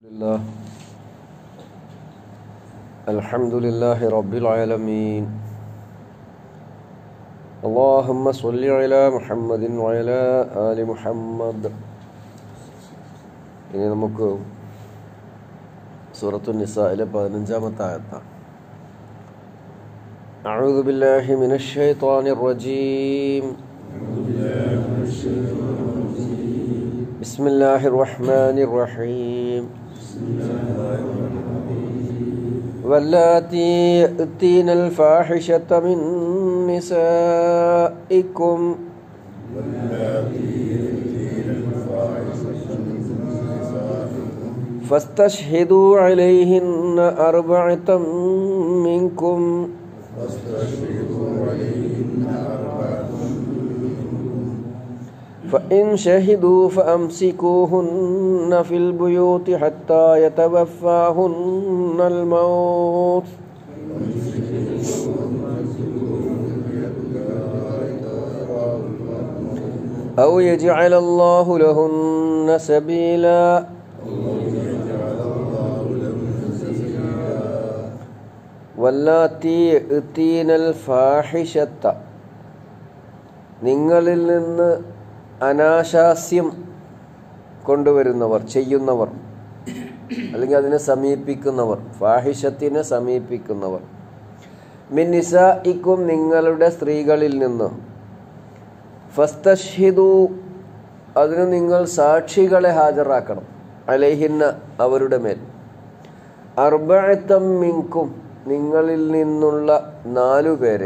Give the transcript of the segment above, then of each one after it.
لله الحمد لله رب العالمين اللهم صل على محمد وعلى آل محمد ഇനി നമുക്ക് സൂറത്തു നിസായിലെ പതിനഞ്ചാമത്തെ ആയത്താണ് أعوذ بالله من الشيطان الرجيم بسم الله الرحمن الرحيم واللاتي يأتين الفاحشة من نسائكم فاستشهدوا عليهن أربعة منكم فإن شهدوا فأمسكوهن في البيوت حتى يتوفاهن الموت أو يجعل الله لهن سبيلا واللاتي يأتين الفاحشة നിങ്ങളിൽ നിന്ന് അനാശാസ്യം കൊണ്ടുവരുന്നവർ ചെയ്യുന്നവർ അല്ലെങ്കിൽ അതിനെ സമീപിക്കുന്നവർ ഫാഹിഷത്തിനെ സമീപിക്കുന്നവർ മിന്നിസയിക്കും നിങ്ങളുടെ സ്ത്രീകളിൽ നിന്ന് ഫസ്തഷിദു അതിന് നിങ്ങൾ സാക്ഷികളെ ഹാജരാക്കണം അലഹിന്ന അവരുടെ മേൽ അർബഴത്തം മിങ്കും നിങ്ങളിൽ നിന്നുള്ള നാലു പേരെ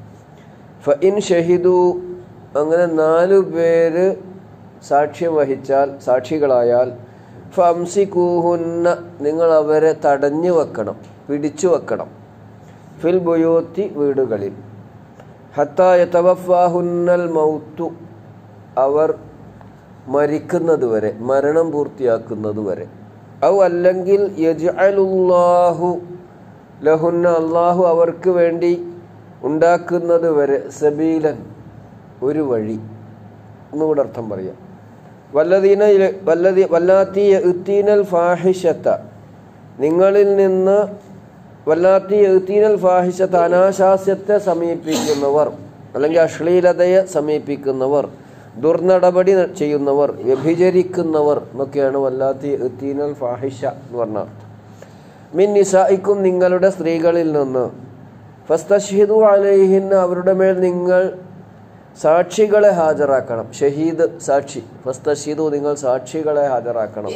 ഫ ഇൻ ഷഹിദു അങ്ങനെ നാലു പേര് സാക്ഷ്യം വഹിച്ചാൽ സാക്ഷികളായാൽ ഫംസിക്കൂഹുന്ന നിങ്ങൾ അവരെ തടഞ്ഞു വെക്കണം പിടിച്ചു വെക്കണം ഫിൽ ബുയോത്തി വീടുകളിൽ ഹത്തായ തവഫാഹുന്നൽ മൗത്തു അവർ മരിക്കുന്നതുവരെ മരണം പൂർത്തിയാക്കുന്നതുവരെ ഔ അല്ലെങ്കിൽ യജ്അലുല്ലാഹു ലഹുന്ന അള്ളാഹു അവർക്ക് വേണ്ടി ഉണ്ടാക്കുന്നത് വരെ സബീലൻ ഒരു വഴി എന്നുകൂടെ അർത്ഥം പറയാം വല്ലതീന വല്ലതി വല്ലാത്തി എത്തീനൽ ഫാഹിഷത്ത നിങ്ങളിൽ നിന്ന് വല്ലാത്തി എത്തീനൽ ഫാഹിഷത്ത അനാശാസ്യത്തെ സമീപിക്കുന്നവർ അല്ലെങ്കിൽ അശ്ലീലതയെ സമീപിക്കുന്നവർ ദുർനടപടി ചെയ്യുന്നവർ വ്യഭിചരിക്കുന്നവർ എന്നൊക്കെയാണ് വല്ലാത്തി എത്തീനൽ ഫാഹിഷ എന്ന് പറഞ്ഞാൽ മിൻ നിസായിക്കും നിങ്ങളുടെ സ്ത്രീകളിൽ നിന്ന് ഫസ്തഷിദു അലൈഹിന്ന് അവരുടെ മേൽ നിങ്ങൾ സാക്ഷികളെ ഹാജരാക്കണം ഷഹീദ് സാക്ഷി ഫസ്തഷിദു നിങ്ങൾ സാക്ഷികളെ ഹാജരാക്കണം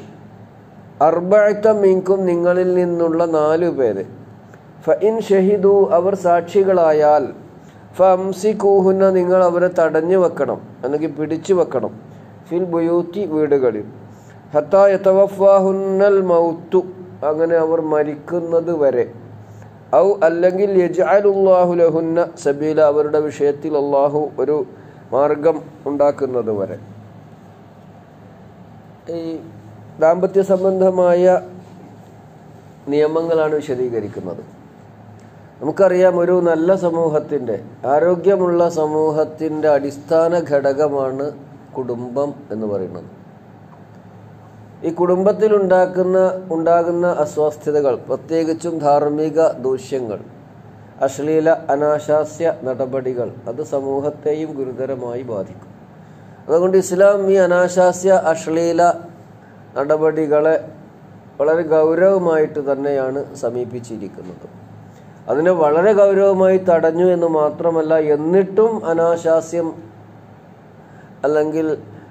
അർബഴത്ത മീൻകും നിങ്ങളിൽ നിന്നുള്ള നാലു പേര് ഫ ഇൻ ഷഹിദു അവർ സാക്ഷികളായാൽ ഫംസിക്കൂഹുന്ന നിങ്ങൾ അവരെ തടഞ്ഞു വെക്കണം അല്ലെങ്കിൽ പിടിച്ചു വെക്കണം ഫിൽ ബുയൂത്തി വീടുകളിൽ ഹത്തായത്തവഫാഹുന്നൽ മൗത്തു അങ്ങനെ അവർ മരിക്കുന്നത് വരെ ഔ അല്ലെങ്കിൽ യജാലുല്ലാഹു ലഹുന്ന സബീല അവരുടെ വിഷയത്തിൽ അള്ളാഹു ഒരു മാർഗം ഉണ്ടാക്കുന്നത് വരെ ഈ ദാമ്പത്യ സംബന്ധമായ നിയമങ്ങളാണ് വിശദീകരിക്കുന്നത് നമുക്കറിയാം ഒരു നല്ല സമൂഹത്തിൻ്റെ ആരോഗ്യമുള്ള സമൂഹത്തിൻ്റെ അടിസ്ഥാന ഘടകമാണ് കുടുംബം എന്ന് പറയുന്നത് ഈ കുടുംബത്തിൽ ഉണ്ടാക്കുന്ന ഉണ്ടാകുന്ന അസ്വാസ്ഥ്യതകൾ പ്രത്യേകിച്ചും ധാർമ്മിക ദൂഷ്യങ്ങൾ അശ്ലീല അനാശാസ്യ നടപടികൾ അത് സമൂഹത്തെയും ഗുരുതരമായി ബാധിക്കും അതുകൊണ്ട് ഇസ്ലാം ഈ അനാശാസ്യ അശ്ലീല നടപടികളെ വളരെ ഗൗരവമായിട്ട് തന്നെയാണ് സമീപിച്ചിരിക്കുന്നത് അതിനെ വളരെ ഗൗരവമായി തടഞ്ഞു എന്ന് മാത്രമല്ല എന്നിട്ടും അനാശാസ്യം അല്ലെങ്കിൽ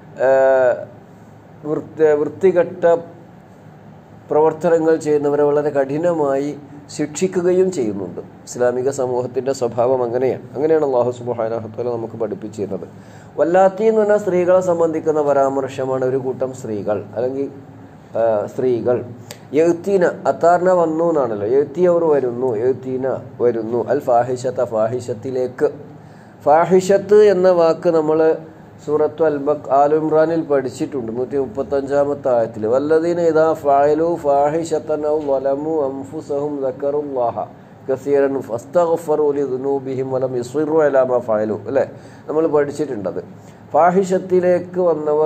വൃത്തി വൃത്തികെട്ട പ്രവർത്തനങ്ങൾ ചെയ്യുന്നവരെ വളരെ കഠിനമായി ശിക്ഷിക്കുകയും ചെയ്യുന്നുണ്ട് ഇസ്ലാമിക സമൂഹത്തിൻ്റെ സ്വഭാവം അങ്ങനെയാണ് അങ്ങനെയാണ് അള്ളാഹു സുബാനഹത്തോല നമുക്ക് പഠിപ്പിച്ചിരുന്നത് വല്ലാത്തി എന്ന് പറഞ്ഞാൽ സ്ത്രീകളെ സംബന്ധിക്കുന്ന പരാമർശമാണ് ഒരു കൂട്ടം സ്ത്രീകൾ അല്ലെങ്കിൽ സ്ത്രീകൾ എഴുത്തീന അത്താർന വന്നു എന്നാണല്ലോ എഴുത്തി അവർ വരുന്നു എഴുത്തീന വരുന്നു അൽ ഫാഹിഷത്ത ഫാഹിഷത്തിലേക്ക് ഫാഹിഷത്ത് എന്ന വാക്ക് നമ്മൾ സൂറത്തു അൽബക് ആലുംറാനിൽ പഠിച്ചിട്ടുണ്ട് നൂറ്റി മുപ്പത്തഞ്ചാമത്തെ ആയത്തിൽ വല്ലതീന ഇതാ ഫായലു ഫാഹിഷത്തനൗ വലമു അംഫുസഹും ദക്കറുല്ലാഹ കസീറൻ ഫസ്തഗഫറു ലിദുനൂബിഹിം വലം യസ്വിറു അലാ മാ ഫഅലു അല്ലേ നമ്മൾ പഠിച്ചിട്ടുണ്ടത് ഫാഹിഷത്തിലേക്ക് വന്നവർ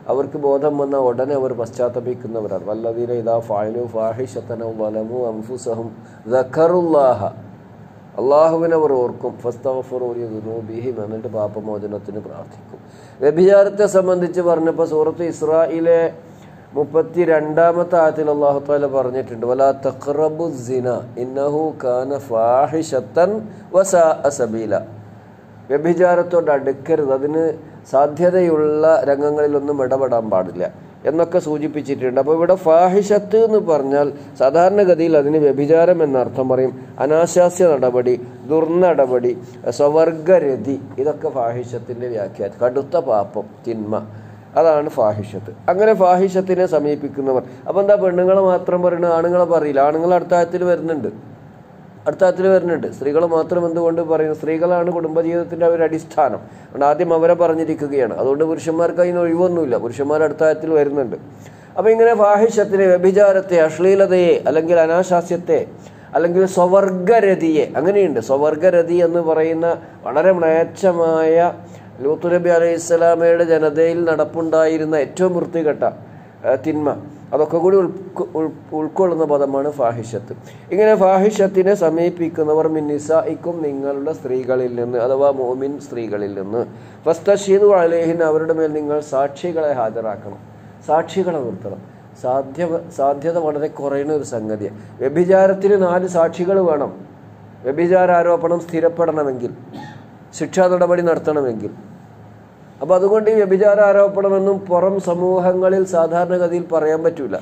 അവർക്ക് ബോധം വന്ന ഉടനെ അവർ പശ്ചാത്തപിക്കുന്നവരാണ് വല്ലതീന ഇതാ ഫായലു ഫാഹിഷത്തനു വലമു അംഫുസഹും ദഖറുല്ലാഹ അള്ളാഹുവിനെ അവർ ഓർക്കും ഫസ്തഫറുബിഹിം എന്നിട്ട് പാപമോചനത്തിന് പ്രാർത്ഥിക്കും വ്യഭിചാരത്തെ സംബന്ധിച്ച് പറഞ്ഞപ്പോൾ സൂറത്ത് ഇസ്രായിലെ മുപ്പത്തി രണ്ടാമത്തെ ആയത്തിൽ അള്ളാഹു താല പറഞ്ഞിട്ടുണ്ട് വലാ തഖറബു സിന ഇന്നഹു കാന ഫാഹിഷത്തൻ വസാ സബീല വ്യഭിചാരത്തോട് അടുക്കരുത് അതിന് സാധ്യതയുള്ള രംഗങ്ങളിലൊന്നും ഇടപെടാൻ പാടില്ല എന്നൊക്കെ സൂചിപ്പിച്ചിട്ടുണ്ട് അപ്പോൾ ഇവിടെ ഫാഹിഷത്ത് എന്ന് പറഞ്ഞാൽ സാധാരണഗതിയിൽ അതിന് വ്യഭിചാരം എന്നർത്ഥം പറയും അനാശാസ്യ നടപടി ദുർനടപടി സ്വവർഗരതി ഇതൊക്കെ ഫാഹിഷത്തിൻ്റെ വ്യാഖ്യാനം കടുത്ത പാപം തിന്മ അതാണ് ഫാഹിഷത്ത് അങ്ങനെ ഫാഹിഷത്തിനെ സമീപിക്കുന്നവർ അപ്പം എന്താ പെണ്ണുങ്ങളെ മാത്രം പറയുന്നത് ആണുങ്ങളെ പറയില്ല ആണുങ്ങൾ അടുത്ത ആയത്തിൽ വരുന്നുണ്ട് അടുത്ത ആയത്തിൽ വരുന്നുണ്ട് സ്ത്രീകൾ മാത്രം എന്തുകൊണ്ട് പറയുന്നു സ്ത്രീകളാണ് കുടുംബജീവിതത്തിന്റെ ഒരു അടിസ്ഥാനം അതുകൊണ്ട് ആദ്യം അവരെ പറഞ്ഞിരിക്കുകയാണ് അതുകൊണ്ട് പുരുഷന്മാർക്ക് അതിന് ഒഴിവൊന്നുമില്ല പുരുഷന്മാർ അടുത്ത ആയത്തിൽ വരുന്നുണ്ട് അപ്പൊ ഇങ്ങനെ ഫാഹിഷത്തിനെ വ്യഭിചാരത്തെ അശ്ലീലതയെ അല്ലെങ്കിൽ അനാശാസ്യത്തെ അല്ലെങ്കിൽ സ്വവർഗരതിയെ അങ്ങനെയുണ്ട് സ്വവർഗരതി എന്ന് പറയുന്ന വളരെ മ്ലേച്ഛമായ ലൂത്ത് നബി അലൈഹി ഇസ്ലാമയുടെ ജനതയിൽ നടപ്പുണ്ടായിരുന്ന ഏറ്റവും വൃത്തികെട്ട ആ, തിന്മ അതൊക്കെ കൂടി ഉൾക്കൊ- ഉൾ- ഉൾക്കൊള്ളുന്ന പദമാണ് ഫാഹിഷത്ത് ഇങ്ങനെ ഫാഹിഷത്തിനെ സമീപിക്കുന്നവർ മിന്നിസായിക്കും നിങ്ങളുടെ സ്ത്രീകളിൽ നിന്ന് അഥവാ മോമിൻ സ്ത്രീകളിൽ നിന്ന് ഫസ്തഷീദു അലേഹിൻ അവരുടെ മേൽ നിങ്ങൾ സാക്ഷികളെ ഹാജരാക്കണം സാക്ഷികളെ നിർത്തണം സാധ്യ സാധ്യത വളരെ കുറയുന്ന ഒരു സംഗതിയാണ് വ്യഭിചാരത്തിന് നാല് സാക്ഷികൾ വേണം വ്യഭിചാര ആരോപണം സ്ഥിരപ്പെടണമെങ്കിൽ ശിക്ഷാ നടപടി നടത്തണമെങ്കിൽ അപ്പോൾ അതുകൊണ്ട് ഈ വ്യഭിചാര ആരോപണമെന്നും പുറം സമൂഹങ്ങളിൽ സാധാരണഗതിയിൽ പറയാൻ പറ്റൂല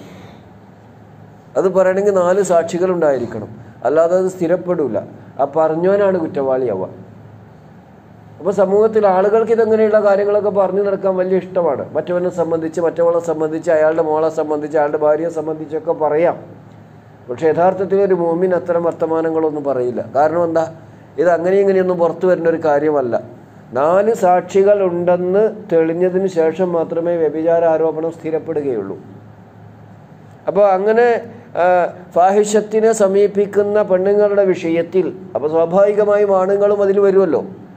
അത് പറയണമെങ്കിൽ നാല് സാക്ഷികൾ ഉണ്ടായിരിക്കണം അല്ലാതെ അത് സ്ഥിരപ്പെടില്ല ആ പറഞ്ഞവനാണ് കുറ്റവാളിയാവുക അപ്പോൾ സമൂഹത്തിൽ ആളുകൾക്ക് ഇതങ്ങനെയുള്ള കാര്യങ്ങളൊക്കെ പറഞ്ഞു നടക്കാൻ വലിയ ഇഷ്ടമാണ് മറ്റവനെ സംബന്ധിച്ച് മറ്റവളെ സംബന്ധിച്ച് അയാളുടെ മോളെ സംബന്ധിച്ച് അയാളുടെ ഭാര്യയെ സംബന്ധിച്ചൊക്കെ പറയാം പക്ഷെ യഥാർത്ഥത്തിൽ ഒരു മോമിൻ അത്തരം വർത്തമാനങ്ങളൊന്നും പറയില്ല കാരണം എന്താ ഇത് അങ്ങനെ ഇങ്ങനെയൊന്നും പുറത്തു വരുന്ന ഒരു കാര്യമല്ല നാല് സാക്ഷികൾ ഉണ്ടെന്ന് തെളിഞ്ഞതിന് ശേഷം മാത്രമേ വ്യഭിചാര ആരോപണം സ്ഥിരപ്പെടുകയുള്ളൂ അപ്പോൾ അങ്ങനെ ആ, ഫാഹിഷത്തിനെ സമീപിക്കുന്ന പെണ്ണുങ്ങളുടെ വിഷയത്തിൽ അപ്പോൾ സ്വാഭാവികമായും ആണുങ്ങളും അതിൽ വരുമല്ലോ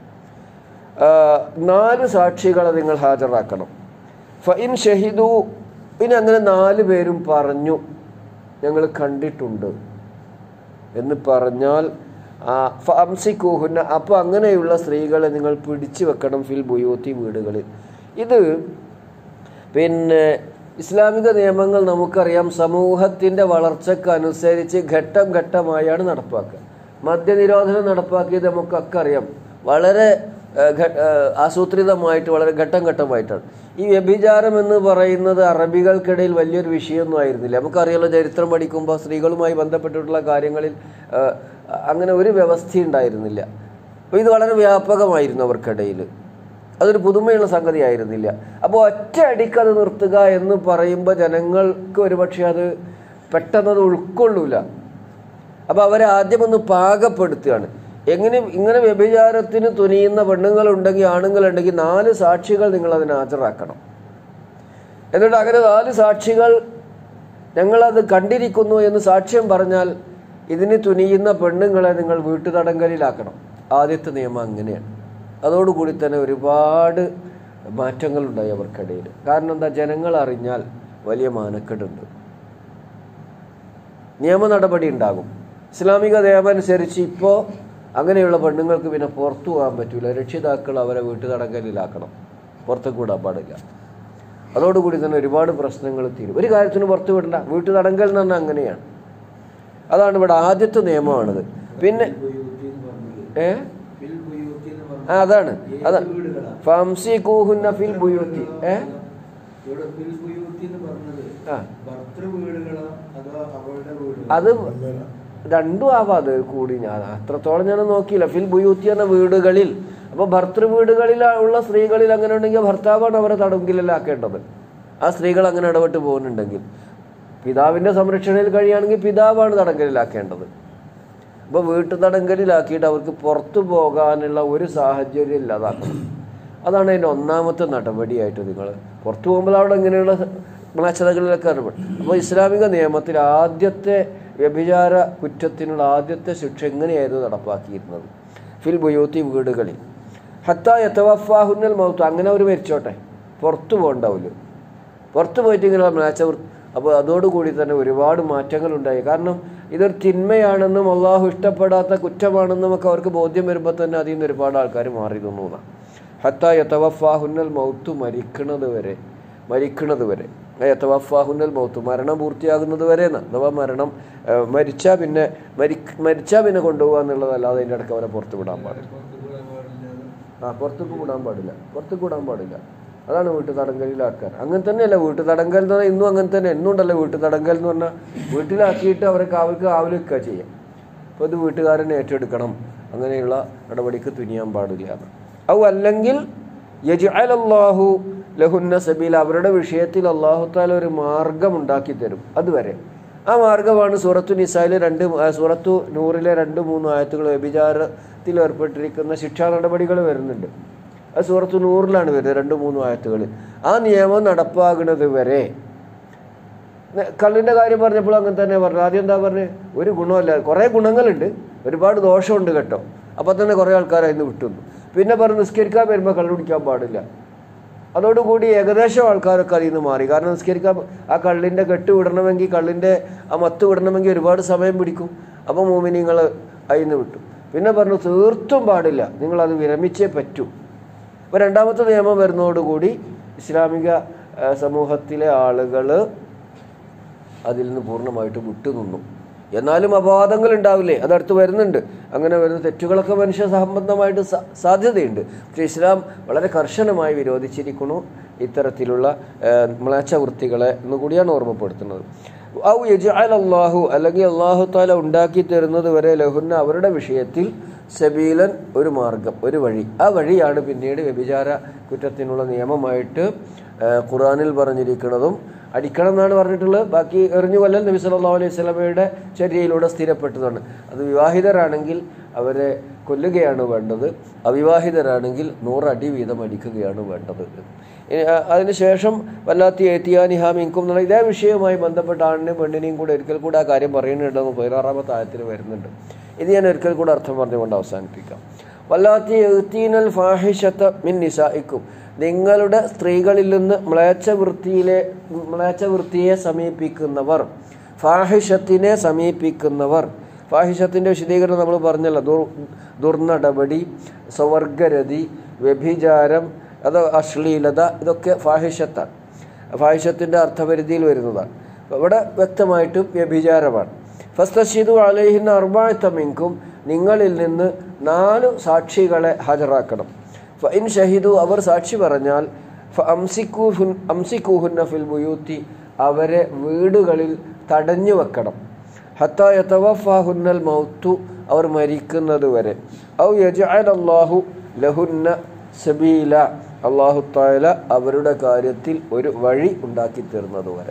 ആ, നാല് സാക്ഷികളെ നിങ്ങൾ ഹാജരാക്കണം ഫൈൻ ഷഹിദു പിന്നെ അങ്ങനെ നാല് പേരും പറഞ്ഞു ഞങ്ങൾ കണ്ടിട്ടുണ്ട് എന്ന് പറഞ്ഞാൽ ഫംസിക്കൂഹുന്ന അപ്പോൾ അങ്ങനെയുള്ള സ്ത്രീകളെ നിങ്ങൾ പിടിച്ചു വെക്കണം ഫിൽ ബുയൂത്തി വീടുകളിൽ ഇത് പിന്നെ ഇസ്ലാമിക നിയമങ്ങൾ നമുക്കറിയാം സമൂഹത്തിൻ്റെ വളർച്ചയ്ക്ക് അനുസരിച്ച് ഘട്ടം ഘട്ടമായാണ് നടപ്പാക്കുക മദ്യനിരോധനം നടപ്പാക്കിയത് നമുക്കൊക്കെ അറിയാം വളരെ ഏഹ്, ഘ- ഏഹ്, ആസൂത്രിതമായിട്ട് വളരെ ഘട്ടം ഘട്ടമായിട്ടാണ് ഈ വ്യഭിചാരം എന്ന് പറയുന്നത് അറബികൾക്കിടയിൽ വലിയൊരു വിഷയമൊന്നും ആയിരുന്നില്ല നമുക്കറിയാലോ ചരിത്രം പഠിക്കുമ്പോൾ സ്ത്രീകളുമായി ബന്ധപ്പെട്ടിട്ടുള്ള കാര്യങ്ങളിൽ ഏഹ്, അങ്ങനെ ഒരു വ്യവസ്ഥ ഉണ്ടായിരുന്നില്ല അപ്പോൾ ഇത് വളരെ വ്യാപകമായിരുന്നു അവർക്കിടയിൽ അതൊരു പുതുമയുള്ള സംഗതി ആയിരുന്നില്ല അപ്പോൾ ഒറ്റ അടിക്ക് അത് നിർത്തുക എന്ന് പറയുമ്പോൾ ജനങ്ങൾക്ക് ഒരുപക്ഷെ അത് പെട്ടെന്ന് അത് ഉൾക്കൊള്ളൂല അപ്പോൾ അവരെ ആദ്യം ഒന്ന് പാകപ്പെടുത്തുകയാണ് എങ്ങനെ ഇങ്ങനെ വ്യഭിചാരത്തിന് തുനിയുന്ന പെണ്ണുങ്ങളുണ്ടെങ്കിൽ ആണുങ്ങളുണ്ടെങ്കിൽ നാല് സാക്ഷികൾ നിങ്ങൾ അതിന് ഹാജരാക്കണം എന്നിട്ട് അങ്ങനെ നാല് സാക്ഷികൾ ഞങ്ങളത് കണ്ടിരിക്കുന്നു എന്ന് സാക്ഷ്യം പറഞ്ഞാൽ ഇതിന് തുനിയുന്ന പെണ്ണുങ്ങളെ നിങ്ങൾ വീട്ടുതടങ്കലിലാക്കണം ആദ്യത്തെ നിയമം അങ്ങനെയാണ് അതോടുകൂടി തന്നെ ഒരുപാട് മാറ്റങ്ങളുണ്ടായി അവർക്കിടയിൽ കാരണം എന്താ ജനങ്ങൾ അറിഞ്ഞാൽ വലിയ മാനക്കേടുണ്ട് നിയമ നടപടി ഉണ്ടാകും ഇസ്ലാമിക നിയമം അനുസരിച്ച് ഇപ്പോൾ അങ്ങനെയുള്ള പെണ്ണുങ്ങൾക്ക് പിന്നെ പുറത്തു പോകാൻ പറ്റൂല രക്ഷിതാക്കൾ അവരെ വീട്ടുതടങ്കലിലാക്കണം പുറത്തേക്ക് വിടാൻ പാടില്ല അതോടുകൂടി തന്നെ ഒരുപാട് പ്രശ്നങ്ങൾ തീരും ഒരു കാര്യത്തിന് പുറത്തു വിടണ്ട വീട്ടുതടങ്കൽ എന്ന് പറഞ്ഞാൽ അങ്ങനെയാണ് അതാണ് ഇവിടെ ആദ്യത്തെ നിയമമാണിത് പിന്നെ ഏ ആ അതാണ് അതാ ഫംസി കൂഹുന്ന ഫിൽ ബുയൂത്തി ഏ ഇവിടെ ഫിൽ ബുയൂത്തി എന്ന് പറഞ്ഞത് ആ. ഭർത്തൃ വീടുകളോ അതോ അവളുടെ വീടുകളോ അത് രണ്ടും ആവാം അത് കൂടി ഞാൻ അത്രത്തോളം ഞാൻ നോക്കിയില്ല ഫിൽ ബുയൂത്തി എന്ന വീടുകളിൽ അപ്പോൾ ഭർത്തൃ വീടുകളിൽ ഉള്ള സ്ത്രീകളിൽ അങ്ങനെ ഉണ്ടെങ്കിൽ ഭർത്താവാണ് അവരെ തടങ്കിലാക്കേണ്ടത് ആ സ്ത്രീകൾ അങ്ങനെ ഇടപെട്ട് പോകുന്നുണ്ടെങ്കിൽ പിതാവിൻ്റെ സംരക്ഷണയിൽ കഴിയുകയാണെങ്കിൽ പിതാവാണ് തടങ്കലിലാക്കേണ്ടത് അപ്പോൾ വീട്ടു തടങ്കലിലാക്കിയിട്ട് അവർക്ക് പുറത്തു പോകാനുള്ള ഒരു സാഹചര്യം ഇല്ലാതാക്കണം അതാണ് അതിൻ്റെ ഒന്നാമത്തെ നടപടിയായിട്ട് നിങ്ങൾ പുറത്തു പോകുമ്പോൾ അവിടെ ഇങ്ങനെയുള്ള മ്ലാച്ഛതകളിലൊക്കെ ഇടപെടും അപ്പോൾ ഇസ്ലാമിക നിയമത്തിൽ ആദ്യത്തെ വ്യഭിചാര കുറ്റത്തിനുള്ള ആദ്യത്തെ ശിക്ഷ എങ്ങനെയായിരുന്നു നടപ്പാക്കിയിരുന്നത് ഫിൽ ബുയൂത്തി വീടുകളിൽ ഹത്ത യത്തവഫാഹുന്നൽ മൗത്ത് അങ്ങനെ അവർ മരിച്ചോട്ടെ പുറത്തു പോകണ്ടാവില്ല പുറത്ത് പോയിട്ട് ഇങ്ങനെ മ്ലാച്ച വൃത്തി അപ്പോൾ അതോടുകൂടി തന്നെ ഒരുപാട് മാറ്റങ്ങളുണ്ടായി കാരണം ഇതൊരു തിന്മയാണെന്നും അള്ളാഹു ഇഷ്ടപ്പെടാത്ത കുറ്റമാണെന്നും ഒക്കെ അവർക്ക് ബോധ്യം വരുമ്പോൾ തന്നെ അതിൽ നിന്ന് ഒരുപാട് ആൾക്കാർ മാറി നിന്നു ഹത്ത യത്തവഫാഹുന്നൽ മൗത്ത് മരിക്കണത് വരെ മരിക്കണത് വരെ യത്തവഫാഹുന്നൽ മൗത്ത് മരണം പൂർത്തിയാകുന്നത് വരെ എന്ന് അഥവാ മരണം ഏഹ്, മരിച്ചാ പിന്നെ മരി മരിച്ചാൽ പിന്നെ കൊണ്ടുപോകുക എന്നുള്ളതല്ലാതെ അതിൻ്റെ ഇടയ്ക്ക് അവരെ പുറത്ത് വിടാൻ പാടില്ല ആ പുറത്തേക്ക് വിടാൻ പാടില്ല പുറത്തേക്ക് വിടാൻ പാടില്ല അതാണ് വീട്ടു തടങ്കലിലാക്കാൻ അങ്ങനെ തന്നെയല്ല വീട്ടു തടങ്കൽ എന്ന് പറഞ്ഞാൽ ഇന്നും അങ്ങനെ തന്നെ എന്നും ഉണ്ടല്ലോ വീട്ടു തടങ്കൽ എന്ന് പറഞ്ഞാൽ വീട്ടിലാക്കിയിട്ട് അവരെ കാവൽക്ക് കാവൽ വെക്കുക ചെയ്യാം അപ്പോൾ ഇത് വീട്ടുകാരനെ ഏറ്റെടുക്കണം അങ്ങനെയുള്ള നടപടിക്ക് തുനിയാൻ പാടില്ല എന്ന്. ഔ അല്ലെങ്കിൽ യജ്അലല്ലാഹു ലഹുന്ന സബീൽ അവരുടെ വിഷയത്തിൽ അള്ളാഹു താല ഒരു മാർഗം ഉണ്ടാക്കി തരും അതുവരെ ആ മാർഗമാണ് സൂറത്തു നിസായിൽ രണ്ട് ആ, സൂറത്തു നൂറിലെ രണ്ട് മൂന്ന് ആയത്തുകൾ വ്യഭിചാരത്തിൽ ഏർപ്പെട്ടിരിക്കുന്ന ശിക്ഷാ നടപടികൾ വരുന്നുണ്ട് അത് സൂറത്തു നൂറിലാണ് വരുന്നത് രണ്ട് മൂന്ന് ആയത്തുകൾ ആ നിയമം നടപ്പാകുന്നത് വരെ ന- കള്ളിൻ്റെ കാര്യം പറഞ്ഞപ്പോൾ അങ്ങനെ തന്നെ പറഞ്ഞു ആദ്യം എന്താ പറഞ്ഞത് ഒരു ഗുണമല്ല കുറേ ഗുണങ്ങളുണ്ട് ഒരുപാട് ദോഷമുണ്ട് കേട്ടോ അപ്പോൾ തന്നെ കുറേ ആൾക്കാർ അതിന് വിട്ടുന്നു പിന്നെ പറഞ്ഞു നിസ്കരിക്കാൻ വരുമ്പോൾ കള്ളു കുടിക്കാൻ പാടില്ല അതോടുകൂടി ഏകദേശം ആൾക്കാരൊക്കെ അതിൽ നിന്ന് മാറി കാരണം നിസ്കരിക്കാൻ ആ കള്ളിൻ്റെ കെട്ട് വിടണമെങ്കിൽ കള്ളിൻ്റെ ആ മത്ത് വിടണമെങ്കിൽ ഒരുപാട് സമയം പിടിക്കും അപ്പോൾ മോമിനിങ്ങൾ അതിൽ നിന്ന് വിട്ടു പിന്നെ പറഞ്ഞു തീർത്തും പാടില്ല നിങ്ങളത് വിരമിച്ചേ പറ്റൂ അപ്പോൾ രണ്ടാമത്തെ നിയമം വരുന്നതോടുകൂടി ഇസ്ലാമിക ആ, സമൂഹത്തിലെ ആളുകൾ അതിൽ നിന്ന് പൂർണ്ണമായിട്ട് വിട്ടുനിന്നു എന്നാലും അപവാദങ്ങൾ ഉണ്ടാവില്ലേ അതടുത്ത് വരുന്നുണ്ട് അങ്ങനെ വരുന്ന തെറ്റുകളൊക്കെ മനുഷ്യ സംബന്ധമായിട്ട് സാ- സാധ്യതയുണ്ട് പക്ഷേ ഇസ്ലാം വളരെ കർശനമായി വിരോധിച്ചിരിക്കുന്നു ഇത്തരത്തിലുള്ള മ്ലാച്ച വൃത്തികളെ എന്ന് കൂടിയാണ് ഓർമ്മപ്പെടുത്തുന്നത് ഔ യജ്അൽ അല്ലാഹു അല്ലെങ്കിൽ അള്ളാഹു താല ഉണ്ടാക്കി തരുന്നത് വരെ ലഹുന്ന അവരുടെ വിഷയത്തിൽ സബീലൻ ഒരു മാർഗം ഒരു വഴി ആ വഴിയാണ് പിന്നീട് വ്യഭിചാര കുറ്റത്തിനുള്ള നിയമമായിട്ട് ആ, ഖുറാനിൽ പറഞ്ഞിരിക്കുന്നതും അടിക്കണം എന്നാണ് പറഞ്ഞിട്ടുള്ളത് ബാക്കി എറിഞ്ഞു കൊല്ലൽ നബി സല്ലല്ലാഹു അലൈഹി സ്വലമയുടെ ചര്യയിലൂടെ സ്ഥിരപ്പെട്ടതാണ് അത് വിവാഹിതരാണെങ്കിൽ അവരെ കൊല്ലുകയാണ് വേണ്ടത് അവിവാഹിതരാണെങ്കിൽ നൂറടി വീതം അടിക്കുകയാണ് വേണ്ടത് ഇനി, ആ, അതിനുശേഷം വല്ലാത്തി ഏത്തിയാനിഹാമിങ്കും എന്നുള്ള ഇതേ വിഷയവുമായി ബന്ധപ്പെട്ട ആണിനെയും പെണ്ണിനെയും കൂടെ ഒരിക്കൽ കൂടെ ആ കാര്യം പറയുന്നുണ്ടെന്ന് പതിനാറാമത്തെ ആയത്തിൽ വരുന്നുണ്ട് ഇത് ഞാൻ ഒരിക്കൽ കൂടെ അർത്ഥം പറഞ്ഞുകൊണ്ട് അവസാനിപ്പിക്കാം വല്ലാത്തി എഴുത്തീനൽ ഫാഹിഷത്ത മിൻ നിസായിക്കും നിങ്ങളുടെ സ്ത്രീകളിൽ നിന്ന് മ്ലേച്ഛ വൃത്തിയിലെ മ്ലേച്ഛ വൃത്തിയെ സമീപിക്കുന്നവർ ഫാഹിഷത്തിനെ സമീപിക്കുന്നവർ ഫാഹിഷത്തിൻ്റെ വിശദീകരണം നമ്മൾ പറഞ്ഞല്ലോ ദുർ ദുർനടപടി സ്വവർഗരതി വ്യഭിചാരം അത് അശ്ലീലത ഇതൊക്കെ ഫാഹിഷത്താണ് ഫാഹിഷത്തിൻ്റെ അർത്ഥപരിധിയിൽ വരുന്നതാണ് അപ്പോൾ ഇവിടെ വ്യക്തമായിട്ടും വ്യഭിചാരമാണ് ഫസ്തഷീദു അലൈഹിന് അർബാഴ്ത്തമിങ്കും നിങ്ങളിൽ നിന്ന് നാല് സാക്ഷികളെ ഹാജരാക്കണം ഫഇൻ ഷഹിദു അവർ സാക്ഷി പറഞ്ഞാൽ അംസിക്കൂഹുൻ അംസിക്കൂഹുന്ന ഫിൽ ബുയൂത്തി അവരെ വീടുകളിൽ തടഞ്ഞു വെക്കണം ഹത്ത യതവഫാഹുന്നൽ മൗത്തു അവർ മരിക്കുന്നത് വരെ ഔ യജഅൽ അല്ലാഹു ലഹുന്ന സബീല അള്ളാഹു താല അവരുടെ കാര്യത്തിൽ ഒരു വഴി ഉണ്ടാക്കി തരുന്നത് വരെ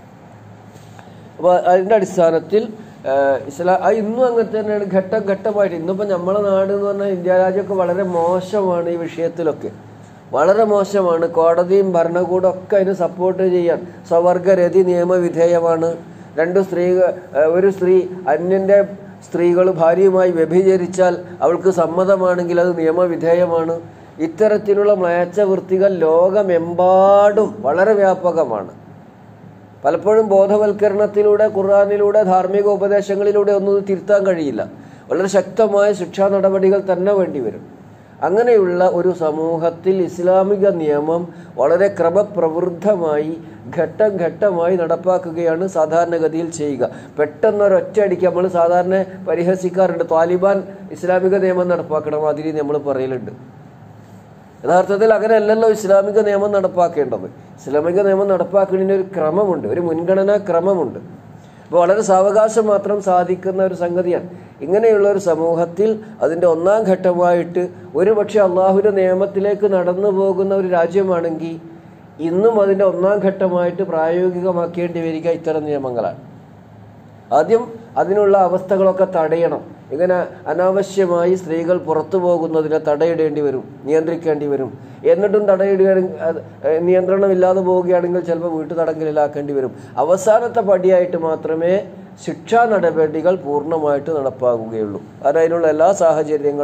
അപ്പോൾ അതിൻ്റെ അടിസ്ഥാനത്തിൽ ആഹ് ഇസ്ലാം ആ ഇന്നും അങ്ങനെ തന്നെയാണ് ഘട്ടം ഘട്ടമായിട്ട് ഇന്നിപ്പോൾ നമ്മളെ നാട് എന്ന് പറഞ്ഞാൽ ഇന്ത്യ രാജ്യമൊക്കെ വളരെ മോശമാണ് ഈ വിഷയത്തിലൊക്കെ വളരെ മോശമാണ് കോടതിയും ഭരണകൂടം ഒക്കെ അതിന് സപ്പോർട്ട് ചെയ്യാൻ സ്വവർഗരതി നിയമവിധേയമാണ് രണ്ട് സ്ത്രീ ഒരു സ്ത്രീ അന്യൻ്റെ സ്ത്രീകൾ ഭാര്യയുമായി വ്യഭിചരിച്ചാൽ അവൾക്ക് സമ്മതമാണെങ്കിൽ അത് നിയമവിധേയമാണ് ഇത്തരത്തിലുള്ള മ്ലേച്ഛ വൃത്തികൾ ലോകമെമ്പാടും വളരെ വ്യാപകമാണ് പലപ്പോഴും ബോധവൽക്കരണത്തിലൂടെ ഖുർആാനിലൂടെ ധാർമ്മിക ഉപദേശങ്ങളിലൂടെ ഒന്നും ഇത് തിരുത്താൻ കഴിയില്ല വളരെ ശക്തമായ ശിക്ഷാ നടപടികൾ തന്നെ വേണ്ടി വരും അങ്ങനെയുള്ള ഒരു സമൂഹത്തിൽ ഇസ്ലാമിക നിയമം വളരെ ക്രമപ്രവൃദ്ധമായി ഘട്ടം ഘട്ടമായി നടപ്പാക്കുകയാണ് സാധാരണഗതിയിൽ ചെയ്യുക പെട്ടെന്നൊരൊറ്റയടിക്ക് നമ്മൾ സാധാരണ പരിഹസിക്കാറുണ്ട് താലിബാൻ ഇസ്ലാമിക നിയമം നടപ്പാക്കണം അതിന് നമ്മൾ പറയലുണ്ട് യഥാർത്ഥത്തിൽ അങ്ങനെയല്ലല്ലോ ഇസ്ലാമിക നിയമം നടപ്പാക്കേണ്ടത് ഇസ്ലാമിക നിയമം നടപ്പാക്കുന്നതിന് ഒരു ക്രമമുണ്ട് ഒരു മുൻഗണനാ ക്രമമുണ്ട് അപ്പോൾ വളരെ സാവകാശം മാത്രം സാധിക്കുന്ന ഒരു സംഗതിയാണ് ഇങ്ങനെയുള്ള ഒരു സമൂഹത്തിൽ അതിൻ്റെ ഒന്നാം ഘട്ടമായിട്ട് ഒരു പക്ഷേ അള്ളാഹുവിൻ്റെ നിയമത്തിലേക്ക് നടന്നു പോകുന്ന ഒരു രാജ്യമാണെങ്കിൽ ഇന്നും അതിൻ്റെ ഒന്നാം ഘട്ടമായിട്ട് പ്രായോഗികമാക്കേണ്ടി വരിക ഇത്തരം നിയമങ്ങളാണ് ആദ്യം അതിനുള്ള അവസ്ഥകളൊക്കെ തടയണം ഇങ്ങനെ അനാവശ്യമായി സ്ത്രീകൾ പുറത്തു പോകുന്നതിനെ തടയിടേണ്ടി വരും നിയന്ത്രിക്കേണ്ടി വരും എന്നിട്ടും തടയിടുകയാണെങ്കിൽ അത്, ഏഹ്, നിയന്ത്രണമില്ലാതെ പോവുകയാണെങ്കിൽ ചിലപ്പോൾ വീട്ടു തടങ്കലിലാക്കേണ്ടി വരും അവസാനത്തെ പടിയായിട്ട് മാത്രമേ ശിക്ഷാ നടപടികൾ പൂർണ്ണമായിട്ട് നടപ്പാകുകയുള്ളൂ കാരണം അതിനുള്ള എല്ലാ സാഹചര്യങ്ങളും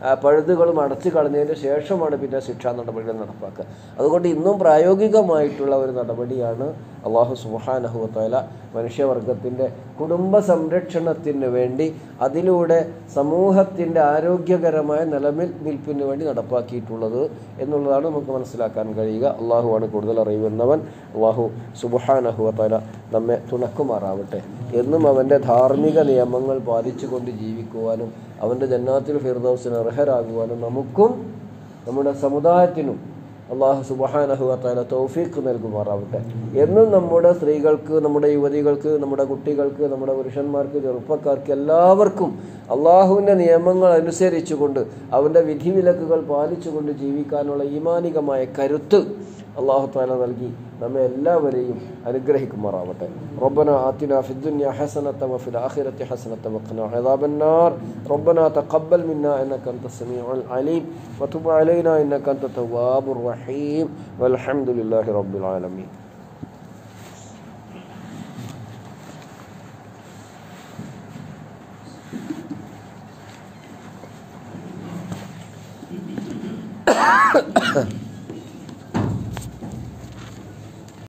ആ, പഴുതുകളും അടച്ചു കളഞ്ഞതിന് ശേഷമാണ് പിന്നെ ശിക്ഷാ നടപടികൾ നടപ്പാക്കുക അതുകൊണ്ട് ഇന്നും പ്രായോഗികമായിട്ടുള്ള ഒരു നടപടിയാണ് അള്ളാഹു സുബാനഹുവത്തല മനുഷ്യവർഗത്തിൻ്റെ കുടുംബ സംരക്ഷണത്തിന് വേണ്ടി അതിലൂടെ സമൂഹത്തിൻ്റെ ആരോഗ്യകരമായ നിലനിൽ നിൽപ്പിന് വേണ്ടി നടപ്പാക്കിയിട്ടുള്ളത് എന്നുള്ളതാണ് നമുക്ക് മനസ്സിലാക്കാൻ കഴിയുക അള്ളാഹുവാണ് കൂടുതൽ അറിയുന്നവൻ അള്ളാഹു സുബാനഹുവത്തല നമ്മെ തുണക്കുമാറാവട്ടെ എന്നും അവൻ്റെ ധാർമ്മിക നിയമങ്ങൾ പാലിച്ചുകൊണ്ട് ജീവിക്കുവാനും അവൻ്റെ ജന്നാത്തിൽ ഫിർദൌസിന് അർഹരാകുവാനും നമുക്കും നമ്മുടെ സമുദായത്തിനും അള്ളാഹു സുബഹാനഹുവത്താല തൗഫീഖ് നൽകുമാറാവട്ടെ എന്നും നമ്മുടെ സ്ത്രീകൾക്ക് നമ്മുടെ യുവതികൾക്ക് നമ്മുടെ കുട്ടികൾക്ക് നമ്മുടെ പുരുഷന്മാർക്ക് ചെറുപ്പക്കാർക്ക് എല്ലാവർക്കും അള്ളാഹുവിൻ്റെ നിയമങ്ങൾ അനുസരിച്ചുകൊണ്ട് അവൻ്റെ വിധിവിലക്കുകൾ പാലിച്ചുകൊണ്ട് ജീവിക്കാനുള്ള ഈമാനികമായ കരുത്ത് അള്ളാഹു താല നൽകി നമ്മെ എല്ലാവരെയും അനുഗ്രഹിക്കുമാറാവട്ടെ ربنا آتنا في الدنيا حسنة وفي الآخرة حسنة وقنا عذاب النار ربنا تقبل منا إنك أنت السميع العليم وتب علينا إنك أنت التواب الرحيم والحمد لله رب العالمين